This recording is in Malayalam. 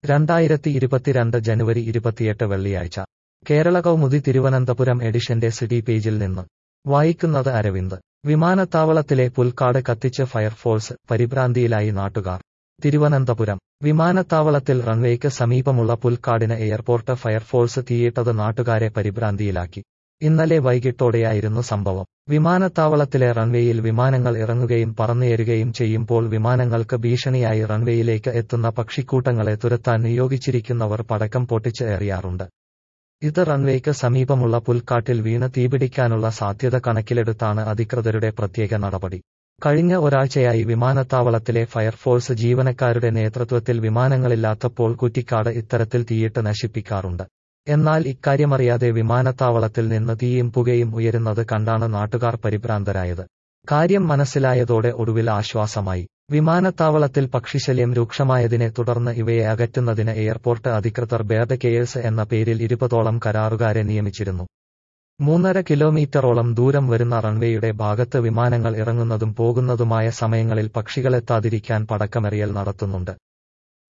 രണ്ടായിരത്തി ഇരുപത്തിരണ്ട് ജനുവരി ഇരുപത്തിയെട്ട് വെള്ളിയാഴ്ച കേരള കൗമുദി തിരുവനന്തപുരം എഡിഷന്റെ സിറ്റി പേജിൽ നിന്ന് വായിക്കുന്നത് അരവിന്ദ് വിമാനത്താവളത്തിലെ പുൽക്കാട് കത്തിച്ച് ഫയർഫോഴ്സ് പരിഭ്രാന്തിയിലായി നാട്ടുകാർ തിരുവനന്തപുരം വിമാനത്താവളത്തിൽ റൺവേക്ക് സമീപമുള്ള പുൽക്കാടിന് എയർപോർട്ട് ഫയർഫോഴ്സ് തീയിട്ടത് നാട്ടുകാരെ പരിഭ്രാന്തിയിലാക്കി ഇന്നലെ വൈകിട്ടോടെയായിരുന്നു സംഭവം വിമാനത്താവളത്തിലെ റൺവേയിൽ വിമാനങ്ങൾ ഇറങ്ങുകയും പറന്നുയരുകയും ചെയ്യുമ്പോൾ വിമാനങ്ങൾക്ക് ഭീഷണിയായി റൺവേയിലേക്ക് എത്തുന്ന പക്ഷിക്കൂട്ടങ്ങളെ തുരത്താൻ നിയോഗിച്ചിരിക്കുന്നവർ പടക്കം പൊട്ടിച്ച് എറിയാറുണ്ട് ഇത് റൺവേക്ക് സമീപമുള്ള പുൽക്കാട്ടിൽ വീണ് തീപിടിക്കാനുള്ള സാധ്യത കണക്കിലെടുത്താണ് അധികൃതരുടെ പ്രത്യേക നടപടി കഴിഞ്ഞ ഒരാഴ്ചയായി വിമാനത്താവളത്തിലെ ഫയർഫോഴ്സ് ജീവനക്കാരുടെ നേതൃത്വത്തിൽ വിമാനങ്ങളില്ലാത്തപ്പോൾ കുറ്റിക്കാട് ഇത്തരത്തിൽ തീയിട്ട് നശിപ്പിക്കാറുണ്ട് എന്നാൽ ഇക്കാര്യമറിയാതെ വിമാനത്താവളത്തിൽ നിന്ന് തീയും പുകയും ഉയരുന്നത് കണ്ടാണ് നാട്ടുകാർ പരിഭ്രാന്തരായത് കാര്യം മനസ്സിലായതോടെ ഒടുവിൽ ആശ്വാസമായി വിമാനത്താവളത്തിൽ പക്ഷിശല്യം രൂക്ഷമായതിനെ തുടർന്ന് ഇവയെ അകറ്റുന്നതിന് എയർപോർട്ട് അധികൃതർ ബേർഡ് കെയേഴ്സ് എന്ന പേരിൽ ഇരുപതോളം കരാറുകാരെ നിയമിച്ചിരുന്നു മൂന്നര കിലോമീറ്ററോളം ദൂരം വരുന്ന റൺവേയുടെ ഭാഗത്ത് വിമാനങ്ങൾ ഇറങ്ങുന്നതും പോകുന്നതുമായ സമയങ്ങളിൽ പക്ഷികളെത്താതിരിക്കാൻ പടക്കമെറിയൽ നടത്തുന്നുണ്ട്